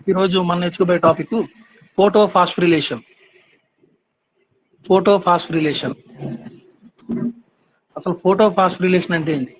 ఈరోజు మనం నేర్చుకోబోయే topic photophosphorylation photophosphorylation అసలు ఫోటో ఫాస్ఫరిలేషన్ అంటే ఏంటి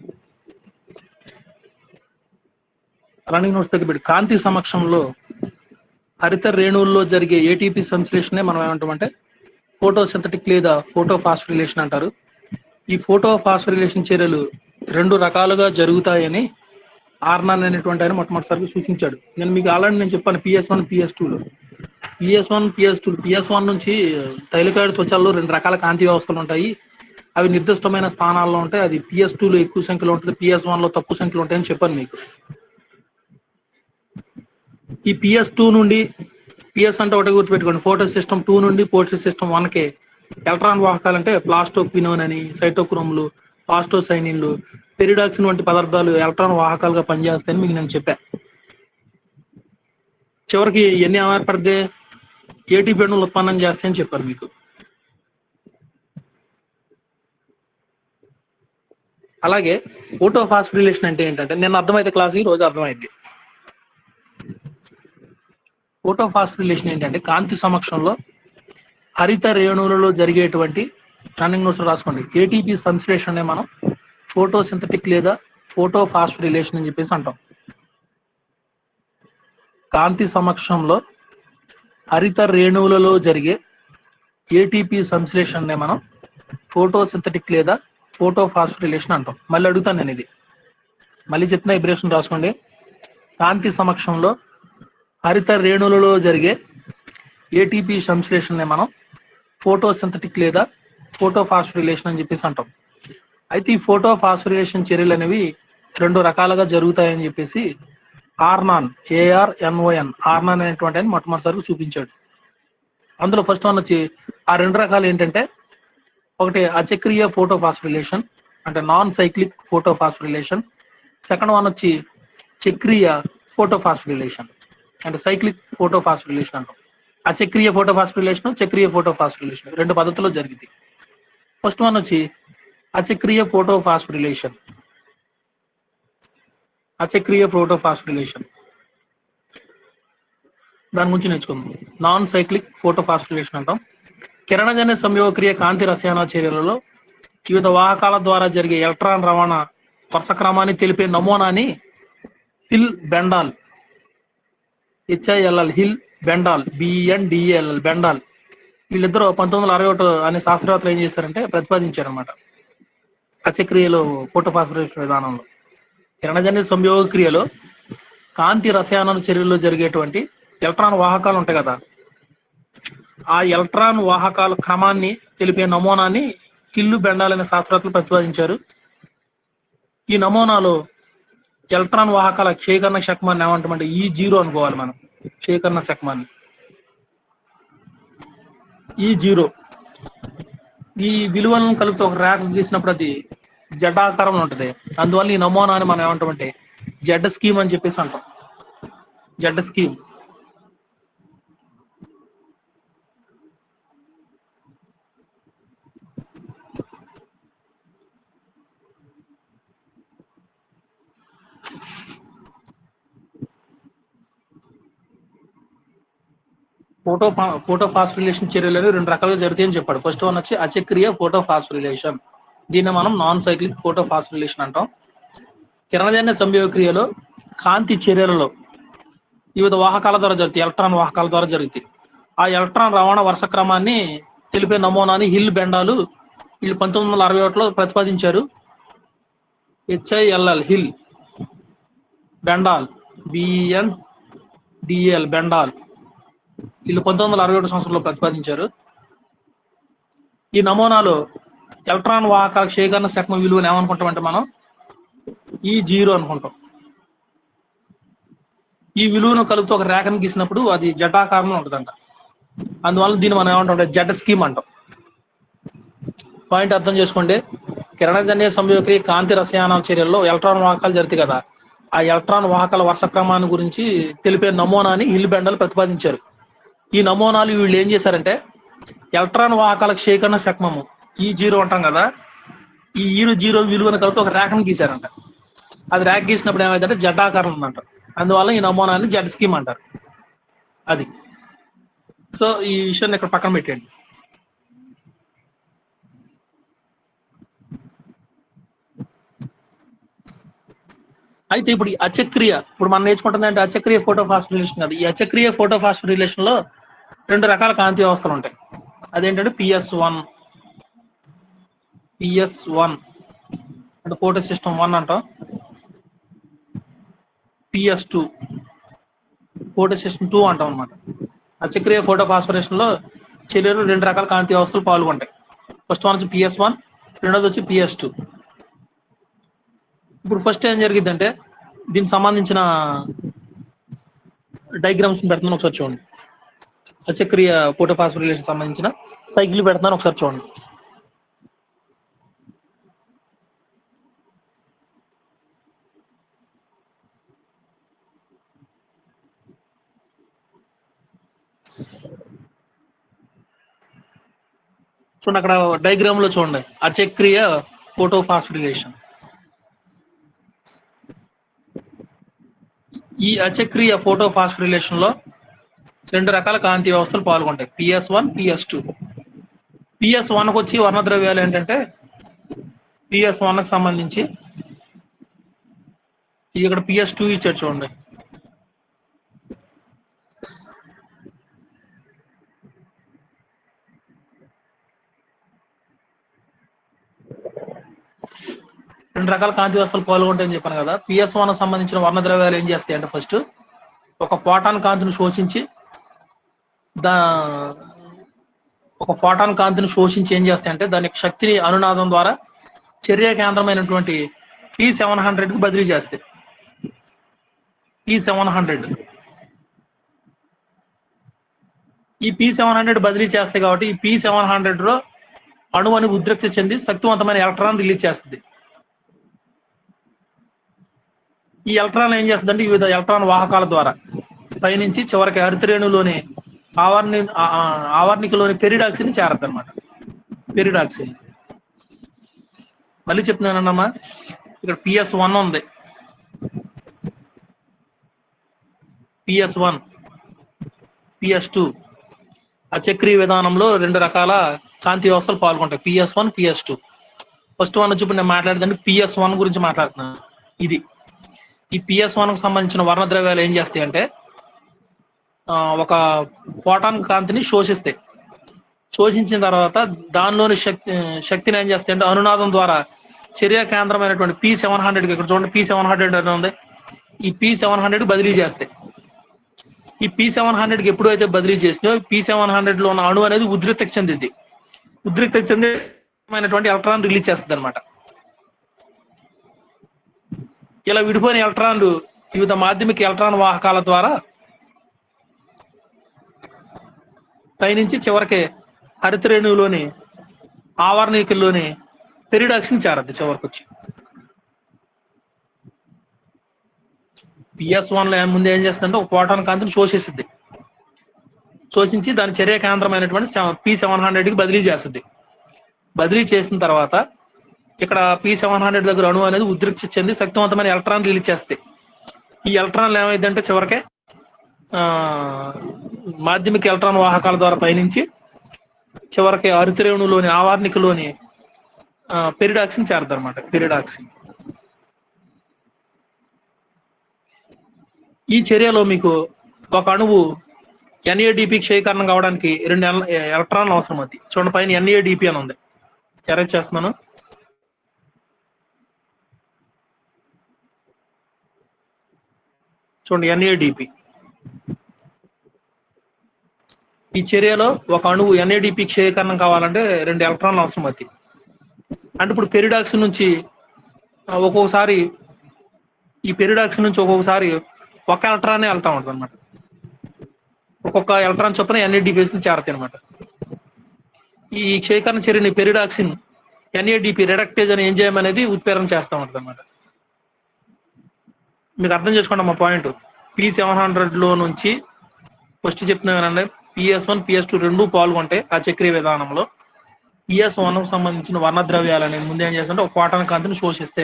రన్నింగ్ నోట్స్ దగ్గర పెట్టి కాంతి సమక్షంలో హరిత రేణువుల్లో జరిగే ఏటీపీ సంశ్లేషణే మనం ఏమంటామంటే ఫోటో సింథటిక్ లేదా ఫోటో ఫాస్ఫరిలేషన్ అంటారు ఈ ఫోటో ఫాస్ఫరిలేషన్ చర్యలు రెండు రకాలుగా జరుగుతాయని ఆర్నాన్ అనేటువంటి ఆయన మొట్టమొదటిసారిగా సూచించాడు నేను మీకు ఆల్రెడీ నేను చెప్పాను పిఎస్ వన్ పిఎస్ టూలో PS one PS two PS one నుంచి తైలికాడు త్వచాల్లో రెండు రకాల కాంతి వ్యవస్థలు ఉంటాయి అవి నిర్దిష్టమైన స్థానాల్లో ఉంటాయి అది పిఎస్ టూలో ఎక్కువ సంఖ్యలో ఉంటుంది పిఎస్ వన్ లో తక్కువ సంఖ్యలో ఉంటాయని చెప్పాను మీకు ఈ పిఎస్ టూ నుండి పిఎస్ అంటే ఒకటి గుర్తుపెట్టుకోండి ఫోటో సిస్టమ్ టూ నుండి ఫోటో సిస్టమ్ వన్ కి ఎలక్ట్రాన్ వాహకాలు అంటే ప్లాస్టోక్వినోన్ అని సైటోక్రోమ్లు పాస్టోసైనిన్లు పెరిడాక్సిన్ వంటి పదార్థాలు ఎలక్ట్రాన్ వాహకాలుగా పనిచేస్తాయని మీకు నేను చెప్పా చివరికి ఎన్ని ఏర్పడితే ఏటీపీ అణువులు ఉత్పన్నం చేస్తాయని చెప్పాను మీకు అలాగే ఫోటో ఫాస్ఫరిలేషన్ అంటే ఏంటంటే నిన్న అర్థమైతే క్లాస్ ఈ రోజు అర్థమైంది ఫోటో ఫాస్ఫరిలేషన్ ఏంటంటే కాంతి సమక్షంలో హరిత రేణువులలో జరిగేటువంటి రన్నింగ్ నోట్స్ రాసుకోండి ఏటీపీ సంశ్లేషణ మనం ఫోటో సింథటిక్ లేదా ఫోటో ఫాస్ఫరిలేషన్ అని చెప్పేసి అంటాం కాంతి సమక్షంలో హరిత రేణువులలో జరిగే ఏటీపీ సంశ్లేషణనే మనం ఫోటో సింథటిక్ లేదా ఫోటో ఫాస్ఫరిలేషన్ అంటాం మళ్ళీ అడుగుతాను నేను ఇది మళ్ళీ చెప్తున్న ఇబ్రేషన్ రాసుకోండి కాంతి సమక్షంలో హరిత రేణువులలో జరిగే ఏటీపీ సంశ్లేషణనే మనం ఫోటో సింథటిక్ లేదా ఫోటో ఫాస్ఫరిలేషన్ అని చెప్పేసి అంటాం అయితే ఈ ఫోటో ఫాస్ఫరిలేషన్ చర్యలు అనేవి రెండు రకాలుగా జరుగుతాయని చెప్పేసి ఆర్నాన్ ఏఆర్ ఎన్ఓఎన్ ఆర్నాన్ అనేటువంటి ఆయన మొట్టమొదటిసారిగా చూపించాడు అందులో ఫస్ట్ వన్ వచ్చి ఆ రెండు రకాలు ఏంటంటే ఒకటి అచక్రీయ ఫోటో ఫాస్ఫరిలేషన్ అంటే non cyclic photo photophosphorylation second one వచ్చి చక్రీయ ఫోటో ఫాస్ఫరిలేషన్ అంటే సైక్లిక్ ఫోటో ఫాస్ఫరిలేషన్ అంటాం అచక్రీయ ఫోటో ఫాస్ఫరిలేషన్ చక్రీయ ఫోటో ఫాస్ఫరిలేషన్ రెండు పద్ధతిలో జరిగింది ఫస్ట్ వన్ వచ్చి అచక్రీయ ఫోటో ఫాస్ఫరిలేషన్ అచక్రీయ ఫోటో ఫాస్ఫరిలేషన్ దాని గురించి నేర్చుకుందాం నాన్ సైక్లిక్ ఫోటో ఫాస్ఫరిలేషన్ అంటాం కిరణజన్య సంయోగక్రియ కాంతి రసాయన చర్యలలో వివిధ వాహకాల ద్వారా జరిగే ఎలక్ట్రాన్ రవాణా వరుస క్రమాన్ని తెలిపే నమూనాని Hill Bendall H I L L Hill Bendall B N D L L Bendall వీళ్ళిద్దరూ పంతొమ్మిది వందల అరవై ఒకటి అనే శాస్త్రవేత్తలు ఏం చేశారంటే ప్రతిపాదించారనమాట అచక్రియలో ఫోటోఫాస్ఫరేషన్ విధానంలో కిరణజన్య సంయోగ క్రియలో కాంతి రసాయన చర్యల్లో జరిగేటువంటి ఎలక్ట్రాన్ వాహకాలు ఉంటాయి కదా ఆ ఎలక్ట్రాన్ వాహకాల క్రమాన్ని తెలిపే నమూనాని కిల్లు బెండాల్ అనే శాస్త్రవేత్తలు ప్రతిపాదించారు ఈ నమూనాలో ఎలక్ట్రాన్ వాహకాల క్షేకరణ శక్మాన్ని ఏమంటామంటే ఈ జీరో అనుకోవాలి మనం క్షేకరణ శక్మాన్ని ఈ జీరో ఈ విలువలను కలిపితే ఒక రేఖ గీసినప్పుడు అది జడ్డాకారంలో ఉంటది అందువల్ల ఈ నమూనాని మనం ఏమంటామంటే జడ్ స్కీమ్ అని చెప్పేసి అంటాం Z scheme photo photophosphorylation చర్యలు అనేవి రెండు రకాలుగా జరుగుతాయని చెప్పాడు ఫస్ట్ వన్ వచ్చి అచక్రియ ఫోటో ఫాస్ఫరిలేషన్ దీన్ని మనం నాన్ సైక్లిక్ ఫోటో ఫాస్ఫరిలేషన్ అంటాం కిరణజన్య సంయోగ క్రియలో కాంతి చర్యలలో వివిధ వాహకాల ద్వారా జరుగుతాయి ఎలక్ట్రాన్ వాహకాల ద్వారా జరుగుతాయి ఆ ఎలక్ట్రాన్ రవాణా వరుస క్రమాన్ని తెలిపే నమూనాని హిల్ బెండాలు వీళ్ళు పంతొమ్మిది వందల అరవై ఒకటిలో ప్రతిపాదించారు H I L L Hill Bendall B N D L Bendall వీళ్ళు పంతొమ్మిది వందల అరవై ఒకటి సంవత్సరంలో ప్రతిపాదించారు ఈ నమూనాలో ఎలక్ట్రాన్ వాహకాల క్షేకరణ శక్మ విలువను ఏమనుకుంటామంటే మనం ఈ జీరో అనుకుంటాం ఈ విలువను కలుపుతూ ఒక రేఖను గీసినప్పుడు అది జటాకారంలో ఉంటుందంట అందువల్ల దీన్ని మనం ఏమంటాం జడ్ స్కీమ్ అంటాం పాయింట్ అర్థం చేసుకోండి కిరణజన్య సంయోగక్రియ కాంతి రసాయనాల చర్యల్లో ఎలక్ట్రాన్ వాహకాలు జరుగుతాయి కదా ఆ ఎలక్ట్రాన్ వాహకాల వర్ష క్రమాన్ని గురించి తెలిపే నమూనాని హిల్ బెండల్ ప్రతిపాదించారు ఈ నమూనాలు వీళ్ళు ఏం చేశారంటే ఎలక్ట్రాన్ వాహకాల క్షేకరణ శక్మము ఈ జీరో అంటాం కదా ఈ ఈరు జీరో విలువను కలిపి ఒక రేఖను గీశారంట అది రేఖ గీసినప్పుడు ఏమైందంటే జడ్డాకారం ఉందంట అందువల్ల ఈ నమూనాన్ని జడ్ స్కీమ్ అంటారు అది సో ఈ విషయాన్ని ఇక్కడ పక్కన పెట్టండి అయితే ఇప్పుడు ఈ అచక్రియ ఇప్పుడు మనం నేర్చుకుంటుంది అంటే అచక్రియ ఫోటో ఫాస్ఫరిలేషన్ కాదు ఈ అచక్రియ ఫోటో ఫాస్ఫరిలేషన్ లో రెండు రకాల కాంతి వ్యవస్థలు ఉంటాయి అదేంటంటే పిఎస్ వన్ పిఎస్ వన్ అంటే ఫోటో సిస్టమ్ వన్ అంటాం PS two photosystem two అంటాం అనమాట అచక్రియ ఫోటో ఫాస్ఫరేషన్ లో చర్యలు రెండు రకాల కాంతి వ్యవస్థలు పాల్గొంటాయి ఫస్ట్ వన్ వచ్చి పిఎస్ వన్ రెండోది వచ్చి పిఎస్ టూ ఇప్పుడు ఫస్ట్ ఏం జరిగిద్దంటే దీనికి సంబంధించిన డయాగ్రామ్స్ పెడుతున్నాను ఒకసారి చూడండి అచక్రియ ఫోటో ఫాస్ఫరిలేషన్ సంబంధించిన సైకిల్ పెడుతున్నాను ఒకసారి చూడండి చూడండి అక్కడ డయాగ్రామ్ లో చూడండి అచక్రియ ఫోటో ఫాస్ఫరిలేషన్ ఈ అచక్రియ ఫోటో ఫాస్ఫరిలేషన్ లో రెండు రకాల కాంతి వ్యవస్థలు పాల్గొంటాయి PS one PS two PS వన్కి వచ్చి వర్ణద్రవ్యాలు ఏంటంటే పిఎస్ వన్కి సంబంధించి ఇక్కడ పిఎస్ టూ ఇచ్చాడు చూడండి రెండు రకాల కాంతి వ్యవస్థలు పాల్గొంటాయని చెప్పాను కదా పిఎస్ వన్ సంబంధించిన వర్ణద్రవ్యాలు ఏం చేస్తాయి అంటే ఫస్ట్ ఒక ఫోటాన్ కాంతిని శోషించి దా ఒక ఫోటాన్ కాంతిని శోషించి ఏం చేస్తాయి అంటే దాని యొక్క శక్తిని అనునాదం ద్వారా చర్య కేంద్రమైనటువంటి పి సెవెన్ హండ్రెడ్ కి బదిలీ చేస్తాయి పి సెవెన్ హండ్రెడ్ ఈ పి సెవెన్ హండ్రెడ్ బదిలీ చేస్తాయి కాబట్టి ఈ పి సెవెన్ హండ్రెడ్ లో అణువుని ఉద్రిక్తి చెంది శక్తివంతమైన ఎలక్ట్రాన్ రిలీజ్ చేస్తుంది ఈ ఎలక్ట్రాన్ ఏం చేస్తుందంటే వివిధ ఎలక్ట్రాన్ వాహకాల ద్వారా పైనుంచి చివరికి హరితరేణులోని ఆవర్ని ఆ- ఆ- ఆవర్నికలోని పెరిడాక్సిన్ చేరద్దు అనమాట పెరిడాక్సిన్ మళ్ళీ చెప్తున్నానమ్మా ఇక్కడ పిఎస్ వన్ ఉంది పిఎస్ వన్ పిఎస్ టూ అచక్రీయ విధానంలో రెండు రకాల కాంతి వ్యవస్థలు పాల్గొంటాయి PS one PS two first one వచ్చి ఇప్పుడు నేను మాట్లాడదండి పిఎస్ వన్ గురించి మాట్లాడుతున్నాను ఇది ఈ పిఎస్ వన్ కు సంబంధించిన వర్ణద్రవ్యాలు ఏం చేస్తాయి అంటే ఆ, ఒక ఫోటాన్ కాంతిని శోషిస్తాయి శోషించిన తర్వాత దానిలోని శక్తి శక్తిని ఏం చేస్తాయి అంటే అనునాదం ద్వారా చర్య కేంద్రమైనటువంటి పి సెవెన్ హండ్రెడ్ ఇక్కడ చూడండి పి సెవెన్ హండ్రెడ్ అని ఉంది ఈ పి సెవెన్ హండ్రెడ్ బదిలీ చేస్తాయి ఈ పి సెవెన్ హండ్రెడ్ కి ఎప్పుడైతే బదిలీ చేసినో పి సెవెన్ హండ్రెడ్ లో ఉన్న అణువు అనేది ఉద్రిక్తకి చెందింది ఉద్రిక్తకి చెంది ఎలక్ట్రాన్ రిలీజ్ చేస్తుంది అనమాట ఇలా విడిపోయిన ఎలక్ట్రాన్లు వివిధ మాధ్యమిక ఎలక్ట్రాన్ వాహకాల ద్వారా పైనుంచి చివరికి హరితరేణువులోని ఆవరణికల్లోని పెరిడాక్సిన్ చేరద్దు చివరికి వచ్చి పిఎస్ వన్ లో ఏం- ముందు ఏం చేస్తుందంటే ఒక ప్రోటాన్ కాంతిని శోషిస్తుంది శోషించి దాని చర్య కేంద్రమైనటువంటి పి సెవెన్ హండ్రెడ్ కి బదిలీ చేస్తుంది బదిలీ చేసిన తర్వాత ఇక్కడ పి సెవెన్ హండ్రెడ్ దగ్గర అణువు అనేది ఉద్రిక్తి చెంది శక్తివంతమైన ఎలక్ట్రాన్ రిలీజ్ చేస్తాయి ఈ ఎలక్ట్రాన్లు ఏమైందంటే చివరికి ఆ, మాధ్యమిక ఎలక్ట్రాన్ వాహకాల ద్వారా పయనించి చివరికి అరుతిరేణులోని ఆవార్నికలోని ఆ, పెరిడాక్సిన్ చేరదు అనమాట పెరిడాక్సిన్ ఈ చర్యలో మీకు ఒక అణువు ఎన్ఏడిపి క్షయకరణం కావడానికి రెండు ఎల- ఎలక్ట్రాన్లు అవసరం అవుతాయి చూడండి పైన ఎన్ఏడిపి అని ఉంది ఎరేజ్ చేస్తున్నాను చూడండి ఎన్ఏడిపి ఈ చర్యలో ఒక అణువు ఎన్ఏడిపి క్షయకరణం కావాలంటే రెండు ఎలక్ట్రాన్లు అవసరం అవుతాయి అంటే ఇప్పుడు పెరిడాక్స్ నుంచి ఆ, ఒక్కొక్కసారి ఈ పెరిడాక్స్ నుంచి ఒక్కొక్కసారి ఒక ఎలక్ట్రానే వెళ్తా ఉంటుంది అనమాట ఒక్కొక్క ఎలక్ట్రాన్ చొప్పున ఎన్ఏడిపిస్ చేరతాయి అనమాట ఈ క్షయకరణ చర్యని పెరిడాక్సిన్ ఎన్ఏడిపి రెడక్టేజ్ అనే ఎంజైమ్ అనేది ఉత్ప్రేరణ చేస్తూ ఉంటుంది అనమాట మీకు అర్థం చేసుకోండి మా పాయింట్ పి సెవెన్ హండ్రెడ్ లో నుంచి ఫస్ట్ చెప్తున్నానండి పిఎస్ వన్ పిఎస్ టూ రెండు పాల్గొంటాయి ఆ చక్రీయ విధానంలో పిఎస్ వన్ కు సంబంధించిన వర్ణద్రవ్యాలని ముందు ఏం చేస్తుంటే ఒక క్వాటన్ కాంతిని శోషిస్తే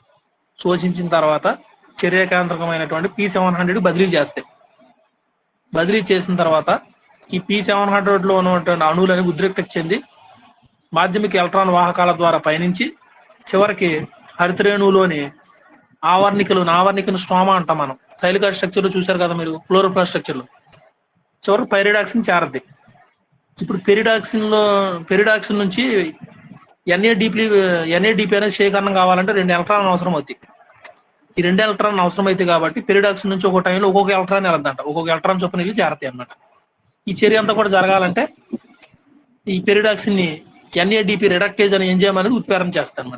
శోషించిన తర్వాత చర్య కేంద్రకమైనటువంటి పి సెవెన్ హండ్రెడ్ బదిలీ చేస్తాయి బదిలీ చేసిన తర్వాత ఈ పి సెవెన్ హండ్రెడ్ లో ఉన్నటువంటి అణువులని ఉద్రిక్తత చెంది మాధ్యమిక ఎలక్ట్రాన్ వాహకాల ద్వారా పయనించి చివరికి హరితరేణువులోని ఆవర్ణికలు ఆవర్ణికను స్ట్రోమా అంటాం మనం శైలిక స్ట్రక్చర్ లో చూశారు కదా మీరు క్లోరోప్లాస్ట్ స్ట్రక్చర్ లో చివరికి పెరిడాక్సిన్ చేరద్ది ఇప్పుడు పెరిడాక్సిన్ లో పెరిడాక్సిన్ నుంచి ఎన్ఏడిపి ఎన్ఏడిపి అనేది శేఖరణం కావాలంటే రెండు ఎలక్ట్రాన్ అవసరం అవుతాయి ఈ రెండు ఎలక్ట్రాన్ అవసరం అయితే కాబట్టి పెరిడాక్సిన్ నుంచి ఒక్కో టైంలో ఒక్కొక్క ఎలక్ట్రాన్ వెళ్దంట ఒక్కొక్క ఎలక్ట్రాన్ చొప్పున వెళ్ళి చేరతాయి అన్నమాట ఈ చర్య అంతా కూడా జరగాలంటే ఈ పెరిడాక్సిన్ ని ఎన్ఏడిపి రిడక్టేజ్ అనే ఎంజైమ్ అనేది ఉత్పేరం చేస్తాయి అనమాట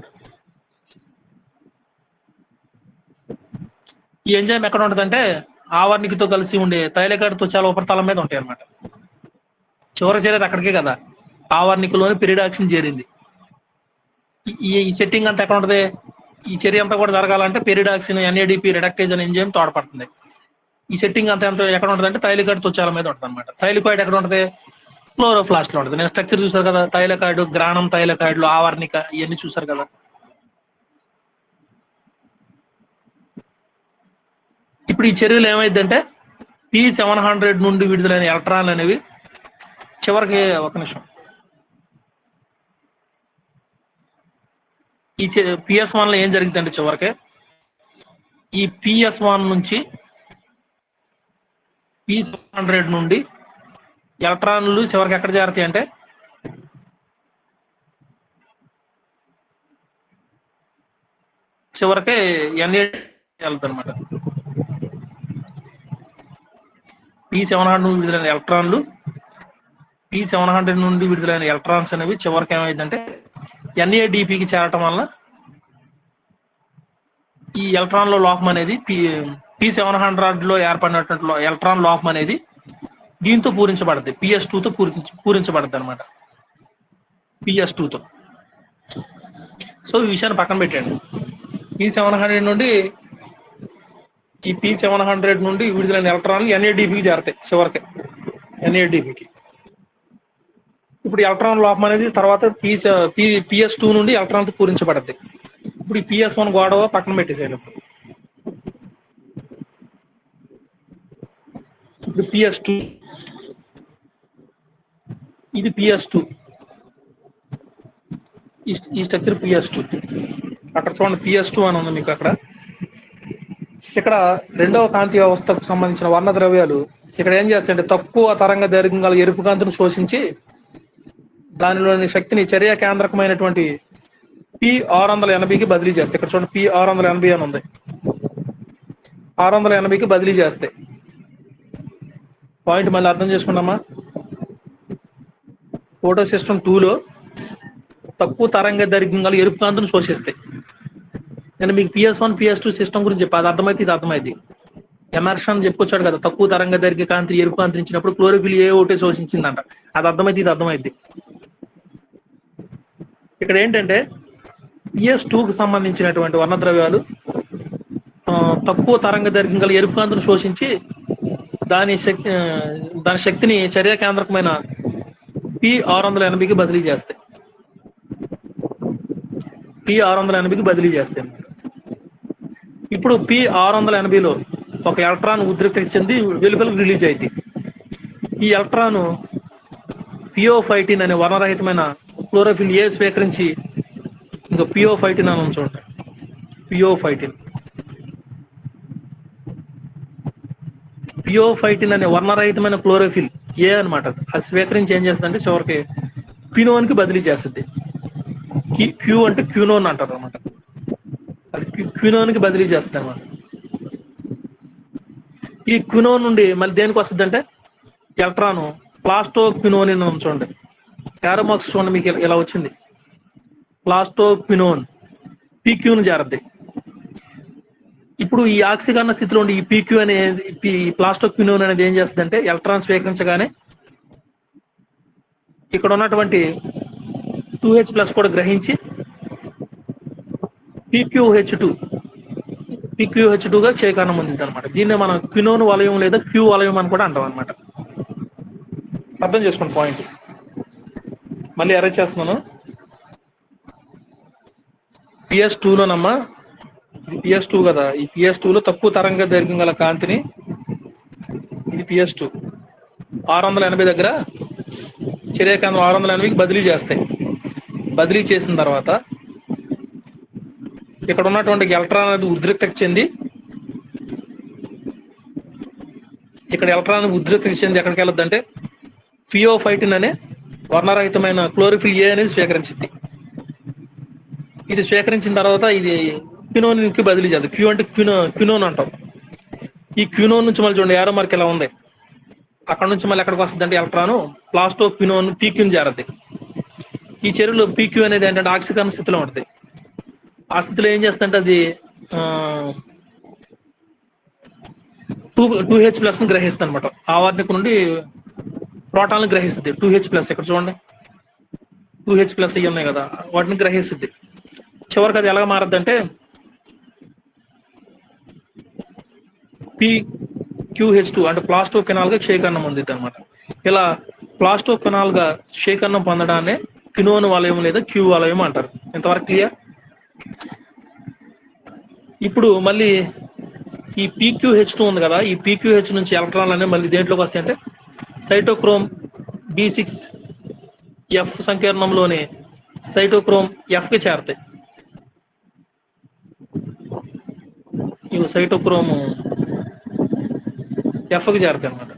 ఈ ఎంజైమ్ ఎక్కడ ఉంటుందంటే ఆవర్ణికతో కలిసి ఉండే తైలకాడితో చాలా ఉపరితలం మీద ఉంటాయి అనమాట చివరి చేరేది అక్కడికే కదా ఆవర్ణికలోని పెరిడాక్సిన్ చేరింది ఈ- ఈ ఈ సెట్టింగ్ అంతా ఎక్కడ ఉంటుంది ఈ చర్య అంతా కూడా జరగాలంటే పెరిడాక్సిన్ ఎన్ఏడిపి రిడక్టేజ్ అనే ఎంజైమ్ తోడ్పడుతుంది ఈ సెట్టింగ్ అంతా ఎంత ఎక్కడ ఉంటుంది అంటే థైలికాయిడ్ త్వచాల మీద ఉంటుంది అనమాట థైలికాయిడ్ ఎక్కడ ఉంటుంది క్లోరోఫ్లాస్ట్ లో ఉంటుంది నేను స్ట్రక్చర్ చూసారు కదా థైలకాయిడ్ గ్రానం థైలకాయిడ్లు ఆవర్ణిక ఇవన్నీ చూసారు కదా ఇప్పుడు ఈ చర్యలు ఏమైందంటే పి సెవెన్ హండ్రెడ్ నుండి విడుదలైన ఎలక్ట్రాన్లు అనేవి చివరికి ఒక నిమిషం ఈ పిఎస్ వన్ లో ఏం జరిగిందంటే చివరికి ఈ పిఎస్ వన్ నుంచి పి సెవెన్ హండ్రెడ్ నుండి ఎలక్ట్రాన్లు చివరికి ఎక్కడ చేరతాయి అంటే చివరికి ఎన్ఏ వెళ్తుంది అనమాట పి సెవెన్ హండ్రెడ్ నుండి విడుదలైన ఎలక్ట్రాన్లు పి సెవెన్ హండ్రెడ్ నుండి విడుదలైన ఎలక్ట్రాన్స్ అనేవి చివరికి ఏమైందంటే ఎన్ఏడిపికి చేరటం వల్ల ఈ ఎలక్ట్రాన్ లో లోపం అనేది పి పి సెవెన్ హండ్రెడ్ లో ఏర్పడినటువంటి లో- ఎలక్ట్రాన్ లోపం అనేది దీంతో పూరించబడుద్ది పిఎస్ తో పూరించి పూరించబడుద్ది అనమాట పిఎస్ తో సో ఈ విషయాన్ని పక్కన పెట్టండి పి సెవెన్ హండ్రెడ్ నుండి ఈ పి సెవెన్ హండ్రెడ్ నుండి విడుదలైన ఎలక్ట్రాన్లు ఎన్ఏడిపికి చేరతాయి చివరికి ఎన్ఏడిపికి ఇప్పుడు ఎలక్ట్రాన్ లోపం అనేది తర్వాత పి పి పిఎస్ టూ నుండి ఎలక్ట్రాన్ తో పూరించబడద్ది ఇప్పుడు ఈ పిఎస్ వన్ గొడవ పక్కన పెట్టేసాను ఇప్పుడు ఇప్పుడు పిఎస్ టూ ఇది పిఎస్ టూ ఈ స్ట్రక్చర్ పిఎస్ టూ అక్కడ చూడండి పిఎస్ టూ అని ఉంది మీకు అక్కడ ఇక్కడ రెండవ కాంతి వ్యవస్థకు సంబంధించిన వర్ణ ద్రవ్యాలు ఇక్కడ ఏం చేస్తాయంటే తక్కువ తరంగ దైర్ఘ్యం గల ఎరుపు కాంతిని శోషించి దానిలోని శక్తిని చర్య కేంద్రకమైనటువంటి పి ఆరు వందల ఎనభైకి బదిలీ చేస్తాయి ఇక్కడ చూడండి పి ఆరు వందల ఎనభై అని ఉంది ఆరు వందల ఎనభైకి బదిలీ చేస్తాయి పాయింట్ మళ్ళీ అర్థం చేసుకున్నామా ఫోటో సిస్టమ్ టూలో తక్కువ తరంగ దైర్ఘ్యం గల ఎరుపు కాంతిని శోషిస్తాయి నేను మీకు PS one PS two system గురించి చెప్పి అది అర్థమైతే ఇది అర్థమైంది ఎమర్షన్ చెప్పుకొచ్చాడు కదా తక్కువ తరంగ దైర్ఘ్య కాంతి ఎరుపు కాంతి ఇచ్చినప్పుడు క్లోరోఫిల్ ఏ ఒకటే శోషించిందంట అది అర్థమైతే ఇది అర్థమైంది ఇక్కడ ఏంటంటే పిఎస్ కి సంబంధించినటువంటి వర్ణద్రవ్యాలు ఆ, తక్కువ తరంగ దైర్ఘ్యం గల ఎరుపు కాంతిని శోషించి దాని శక్తి ఆ, దాని శక్తిని చర్య కేంద్రకమైన పి ఆరు వందల ఎనభైకి బదిలీ చేస్తాయి పి ఆరు వందల ఎనభైకి బదిలీ చేస్తాయి అన్నమాట. ఇప్పుడు పి ఆరు వందల ఎనభైలో ఒక ఎలక్ట్రాన్ ఉద్రిక్త చెంది వెలుపలకు రిలీజ్ అయింది ఈ ఎలక్ట్రాన్ పియోఫైటిన్ అనే వర్ణరహితమైన క్లోరోఫిల్ ఏ స్వీకరించి ఇంకా పియోఫైటిన్ అని చూడండి పియోఫైటిన్ పియోఫైటిన్ అనే వర్ణరహితమైన క్లోరోఫిల్ ఏ అనమాట అది స్వీకరించి ఏం చేస్తుందంటే చివరికి పినోన్ కి బదిలీ చేస్తుంది క్యూ- క్యూ అంటే క్యూనోన్ అంటారు అనమాట అది క్యూ- క్యూనోన్ కి బదిలీ చేస్తుంది అనమాట ఈ క్వినోన్ నుండి మళ్ళీ దేనికి వస్తుంది అంటే ఎలక్ట్రాన్ ప్లాస్టో క్వినోన్ అని ఉంది చూడండి యారోమాక్స్ చూడండి మీకు ఇలా- ఇలా వచ్చింది ప్లాస్టో క్వినోన్ పీక్యూని చేరద్ది ఇప్పుడు ఈ ఆక్సికరణ స్థితిలో ఉండి ఈ పీక్యూ అనేది ఈ ప్లాస్టో క్వినోన్ అనేది ఏం చేస్తుంది అంటే ఎలక్ట్రాన్ స్వీకరించగానే ఇక్కడ ఉన్నటువంటి టూ హెచ్ ప్లస్ కూడా గ్రహించి పీక్యూహెచ్ టూ పీక్యూహెచ్ టూగా క్షయకారణం పొందింది అనమాట దీన్ని మనం క్వినోన్ వలయం లేదా క్యూ వలయం అని కూడా అంటాం అనమాట అర్థం చేసుకోండి పాయింట్ మళ్ళీ అరేంజ్ చేస్తున్నాను పిఎస్ టూలోనమ్మా ఇది పిఎస్ టూ కదా ఈ పిఎస్ టూలో తక్కువ తరంగ దైర్ఘ్యం గల కాంతిని ఇది పిఎస్ టూ ఆరు వందల ఎనభై దగ్గర చర్య కేంద్రం ఆరు వందల ఎనభైకి బదిలీ చేస్తాయి బదిలీ చేసిన తర్వాత ఇక్కడ ఉన్నటువంటి ఎలక్ట్రాన్ అనేది ఉద్రిక్తత చెంది ఇక్కడ ఎలక్ట్రాన్ ఉద్రిక్తత చెంది ఎక్కడికి వెళ్ళొద్దంటే ఫియోఫైటిన్ అనే వర్ణరహితమైన క్లోరిఫిల్ ఏ అనేది స్వీకరించింది ఇది స్వీకరించిన తర్వాత ఇది క్వినోన్కి బదిలీ చేద్దాం క్యూ అంటే క్వినో క్వినోన్ అంటాం ఈ క్వినోన్ నుంచి మళ్ళీ చూడండి ఏరో మార్క్ ఇలా ఉంది అక్కడ నుంచి మళ్ళీ ఎక్కడికి వస్తుంది అంటే ఎలక్ట్రాన్ ప్లాస్టో క్వినోన్ పీక్యూని చేరద్ది ఈ చెరువులో పీక్యూ అనేది ఏంటంటే ఆక్సికరణ స్థితిలో ఉంటుంది ఆ స్థితిలో ఏం చేస్తుందంటే అది టూ టూ హెచ్ ప్లస్ ని గ్రహిస్తుంది అనమాట ఆవర్నిక నుండి ప్రోటాన్ గ్రహిస్తుంది టూ హెచ్ ప్లస్ ఇక్కడ చూడండి టూ హెచ్ ప్లస్ అయ్యి ఉన్నాయి కదా వాటిని గ్రహిస్తుంది చివరికి అది ఎలా మారద్దంటే పి క్యూహెచ్ టూ అంటే ప్లాస్టో కెనాల్ గా క్షేకరణం పొందిద్ది అనమాట ఇలా ప్లాస్టో కెనాల్ గా క్షేకరణం పొందడాన్ని క్వినోన్ వలయం లేదా క్యూ వలయం అంటారు ఇంతవరకు క్లియర్ ఇప్పుడు మళ్ళీ ఈ పీక్యూహెచ్ టూ ఉంది కదా ఈ పీక్యూహెచ్ నుంచి ఎలక్ట్రాన్లు అనేవి మళ్ళీ దేంట్లోకి వస్తాయి అంటే సైటోక్రోమ్ బి సిక్స్ ఎఫ్ సంకీర్ణంలోని సైటోక్రోమ్ ఎఫ్ కి చేరతాయి ఇవి సైటోక్రోమ్ ఎఫ్ కి చేరతాయి అనమాట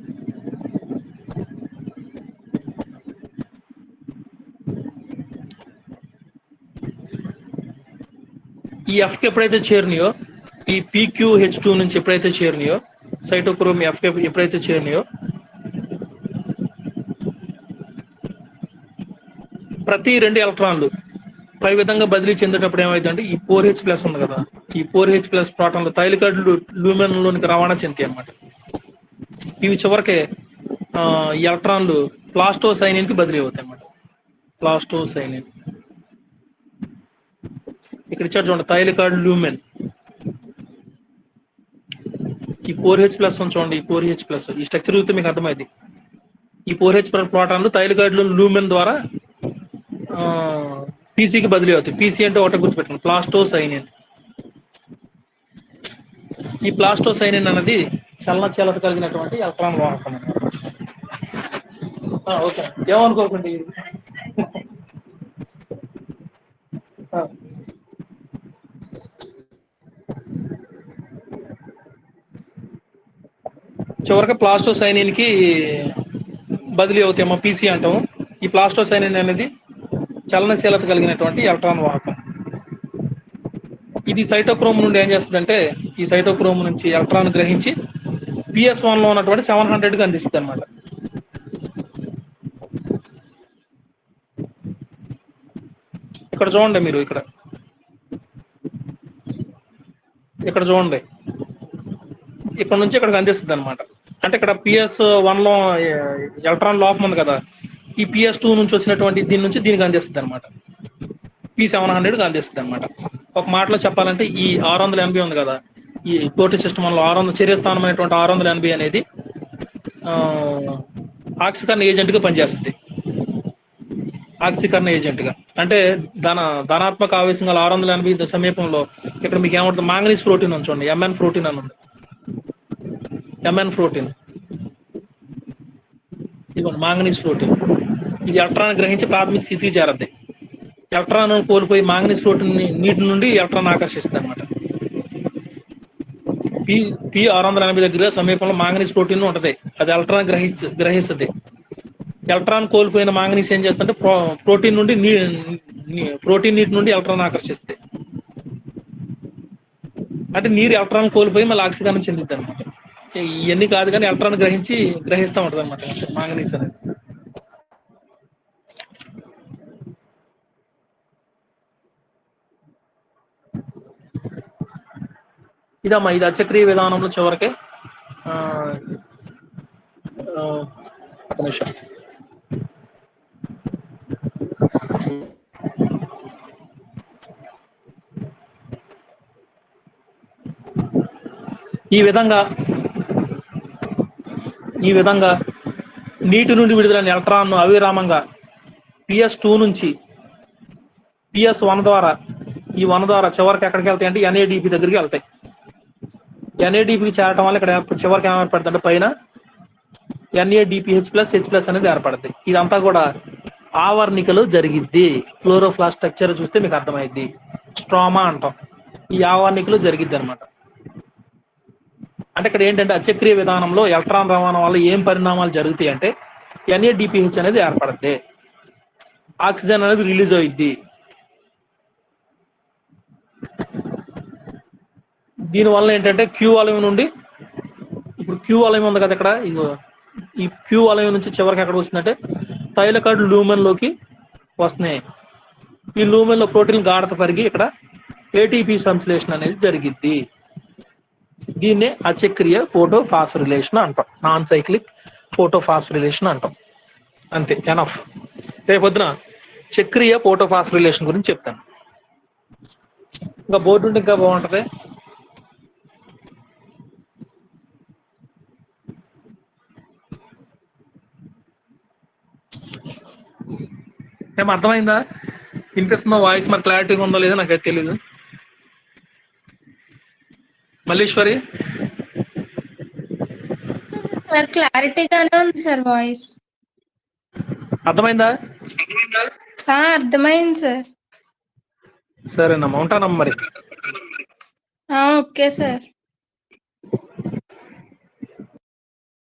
ఈ ఎఫ్ కి ఎప్పుడైతే చేరినాయో ఈ పీక్యూహెచ్ టూ నుంచి ఎప్పుడైతే చేరినాయో సైటోక్రోమ్ ఎఫ్ కి ఎప్పుడైతే చేరినాయో ప్రతి రెండు ఎలక్ట్రాన్లు పై విధంగా బదిలీ చెందేటప్పుడు ఏమైందంటే ఈ ఫోర్ హెచ్ ప్లస్ ఉంది కదా ఈ ఫోర్ హెచ్ ప్లస్ ప్రోటాన్లు తైలికాడ్లు లూమెన్ లోనికి రవాణా చెందుతాయి అనమాట ఇవి చివరికి ఆ, ఈ ఎలక్ట్రాన్లు ప్లాస్టోసైనిన్ కి బదిలీ అవుతాయి అనమాట ప్లాస్టోసైనిన్ ఇక్కడ ఇచ్చాడు చూడండి థైలికార్డ్ లూమెన్ ఈ ఫోర్ హెచ్ ప్లస్ చూడండి ఈ ఫోర్ హెచ్ ప్లస్ ఈ స్ట్రక్చర్ చూస్తే మీకు అర్థమైంది ఈ ఫోర్ హెచ్ ప్రోటాన్లు థైలికార్డ్ లూమెన్ ద్వారా పీసీకి బదిలీ అవుతాయి పీసీ అంటే ఒకటి గుర్తుపెట్టండి ప్లాస్టోసైనిన్ ఈ ప్లాస్టోసైనిన్ అనేది చలనశీలత కలిగినటువంటి ఎలక్ట్రాన్ వాహకం ఆ, ఓకే ఏమనుకోకండి ఇది ఆ. చివరికి ప్లాస్టోసైనిన్ కి బదిలీ అవుతాయి పీసీ అంటాము ఈ ప్లాస్టోసైనిన్ అనేది చలనశీలత కలిగినటువంటి ఎలక్ట్రాన్ వాహకం ఇది సైటోక్రోమ్ నుండి ఏం చేస్తుందంటే ఈ సైటోక్రోమ్ నుంచి ఎలక్ట్రాన్ గ్రహించి పిఎస్ వన్ లో ఉన్నటువంటి సెవెన్ హండ్రెడ్ కి అందిస్తుంది అనమాట ఇక్కడ చూడండి మీరు ఇక్కడ ఇక్కడ చూడండి ఇక్కడ నుంచి ఇక్కడికి అందిస్తుంది అనమాట అంటే ఇక్కడ పిఎస్ వన్ లో ఏ, ఎలక్ట్రాన్ లోపం ఉంది కదా ఈ పిఎస్ టూ నుంచి వచ్చినటువంటి దీని నుంచి దీనికి అందిస్తుంది అనమాట పి సెవెన్ హండ్రెడ్ అందిస్తుంది అనమాట ఒక మాటలో చెప్పాలంటే ఈ ఆరు వందల ఎనభై ఉంది కదా ఈ కోటి సిస్టమ్ లో ఆరు వందల చర్యస్థానమైనటువంటి ఆరు వందల ఎనభై అనేది ఆ, ఆక్సికరణ ఏజెంట్ గా పనిచేస్తుంది ఆక్సీకరణ ఏజెంట్ గా అంటే ధన ధనాత్మక ఆవేశం గల ఆరు వందల ఎనభై సమీపంలో ఇక్కడ మీకు ఏమంటుంది మాంగనీస్ ప్రోటీన్ ఉంది చూడండి ఎంఎన్ ప్రోటీన్ అని ఉంది ఎంఎన్ ప్రోటీన్ ఇదిగోండి మాంగనీస్ ప్రోటీన్ ఇది ఎలక్ట్రాన్ గ్రహించి ప్రాథమిక స్థితికి చేరద్ది ఎలక్ట్రాన్ కోల్పోయి మాంగనీస్ ప్రోటీన్ ని నీటి నుండి ఎలక్ట్రాన్ ఆకర్షిస్తుంది అనమాట పి పి ఆరు వందల ఎనభై దగ్గర సమీపంలో మాంగనీస్ ప్రోటీన్ ఉంటది అది ఎలక్ట్రాన్ గ్రహించ గ్రహిస్తుంది ఎలక్ట్రాన్ కోల్పోయిన మాంగనీస్ ఏం చేస్తుంటే ప్రో ప్రోటీన్ నుండి నీ నీ- ప్రోటీన్ నీటి నుండి ఎలక్ట్రాన్ ఆకర్షిస్తాయి అంటే నీరు ఎలక్ట్రాన్ కోల్పోయి మళ్ళీ ఆక్సికరణం చెందిద్ది అనమాట ఇవన్నీ కాదు కానీ ఎలక్ట్రాన్ గ్రహించి గ్రహిస్తూ ఉంటది అనమాట మాంగనీస్ అనేది ఇదమ్మా ఇది అచక్రీయ విధానంలో చివరికి ఆ, ఆ, ఒక్క నిమిషం ఈ విధంగా ఈ విధంగా నీటి నుండి విడుదలైన ఎలక్ట్రాన్ అవిరామంగా పిఎస్ టూ నుంచి పిఎస్ వన్ ద్వారా ఈ వన్ ద్వారా చివరికి ఎక్కడికి వెళ్తాయి అంటే ఎన్ఏడిపి దగ్గరికి వెళ్తాయి ఎన్ఏడిపికి చేరటం వల్ల ఇక్కడ ఏర్ప- చివరికి ఏమైనా పడుతుంది అంటే పైన ఎన్ఏడిపిహెచ్ ప్లస్ హెచ్ ప్లస్ అనేది ఏర్పడుతుంది ఇదంతా కూడా ఆవర్ణికలో జరిగిద్ది క్లోరోఫ్లాస్ స్ట్రక్చర్ చూస్తే మీకు అర్థమైద్ది స్ట్రామా అంటాం ఈ ఆవర్ణికలో జరిగిద్ది అనమాట అంటే ఇక్కడ ఏంటంటే అచక్రీయ విధానంలో ఎలక్ట్రాన్ రవాణా వల్ల ఏం పరిణామాలు జరుగుతాయి అంటే ఎన్ఏడిపిహెచ్ అనేది ఏర్పడుద్ది ఆక్సిజన్ అనేది రిలీజ్ అవుద్ది దీనివల్ల ఏంటంటే క్యూ వలయం నుండి ఇప్పుడు క్యూ వలయం ఉంది కదా ఇక్కడ ఇగో ఈ క్యూ వలయం నుంచి చివరికి ఎక్కడ వస్తుందంటే తైలకాడు లూమెన్ లోకి వస్తున్నాయి ఈ లూమెన్ లో ప్రోటీన్ గాఢత పెరిగి ఇక్కడ ఏటీపీ సంశ్లేషణ అనేది జరిగిద్ది దీన్నే అచక్రియ ఫోటో ఫాస్ఫరిలేషన్ అంటాం నాన్ సైక్లిక్ ఫోటో ఫాస్ఫరిలేషన్ అంటాం అంతే ఎనఫ్ రేపొద్దున చక్రీయ ఫోటో ఫాస్ఫరిలేషన్ గురించి చెప్తాను ఇంకా బోర్డు ఉంటే ఇంకా బాగుంటది ఏం అర్థమైందా వినిపిస్తుందా వాయిస్ మరి క్లారిటీగా ఉందో లేదో నాకైతే తెలీదు మల్లీశ్వరి వస్తుంది సార్ క్లారిటీగానే ఉంది సార్ వాయిస్ అర్థమైందా ఆ, అర్థమైంది సార్ సరేనమ్మా ఉంటానమ్మా మరి ఆ, ఓకే సార్